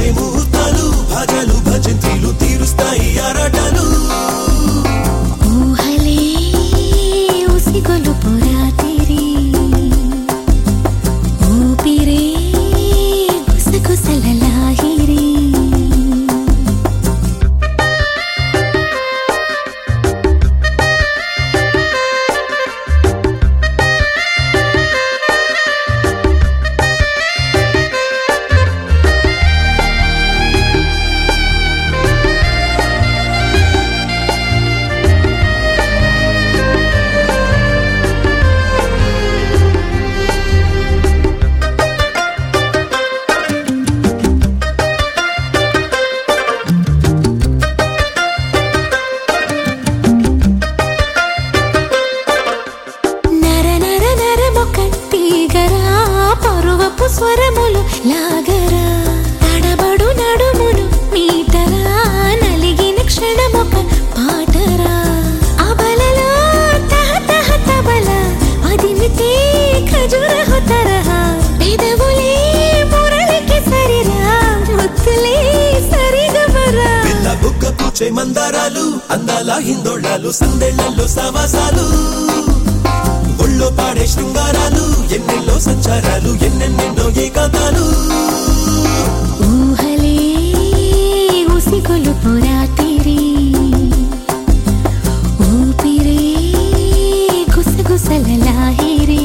వచ్చే ముహూర్తాలు భాజాలు భజంత్రీలు తీరుస్తాయి ఆరాటాలు ఊహలే ఉసిగొలుపు రాత్రి ఊపిరే గుసగుసల లాహిరి నర నర నరమొక తీగరా పరువపు స్వరములు లాగరా తడబడు నడుమును మీటరా నలిగిన క్షణమొక పాటరా అబలలో తహ తహ తబల అదిమితే ఖజురహ తరహ పెదవులే మురళికి సరిరా ముత్తులే సరిగమరా పిల్ల బుగ్గ పూచే మందారాలు అందాల హిందోళాలు సందెళ్లలో సావాసాలు ఒళ్ళో పాడే శృంగారాలు ఎన్నెల్లో సంచారాలు ఎన్నెన్నెన్నో ఏకాంతాలు ఊహలే ఉసిగొలుపు రాత్రి ఊపిరే గుసగుసల లాహిరి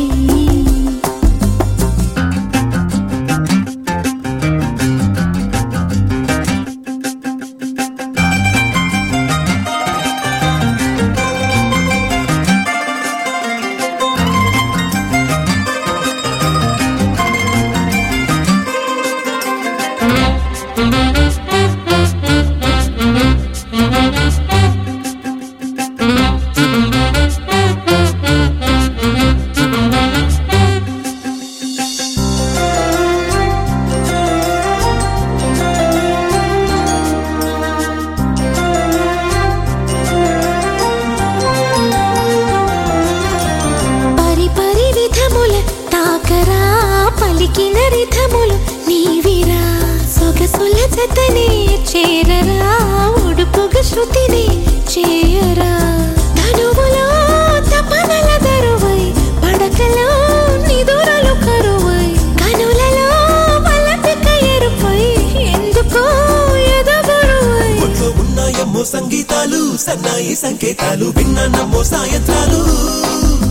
పరి పరి విధముల తాకరా పలికిన రిధములు నీవిరా సొగసుల జతనే చేరరా ఉడుపుగ శృతిని చేయరా తనువులో తపనల దరువై పడకలో నిదురలు కరువై కనులలో వలపిక ఎరుపై ఎందుకో ఎదగరువై ఒట్లో ఉన్నాయమ్మో సంగీతాలు సన్నాయి సంకేతాలు విన్నానమ్మో సాయంత్రాలు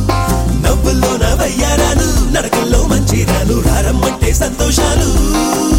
నవ్వుల్లో నా వయ్యారాలు నడకల్లో మంచిరాలు రారమ్మంటే సంతోషాలు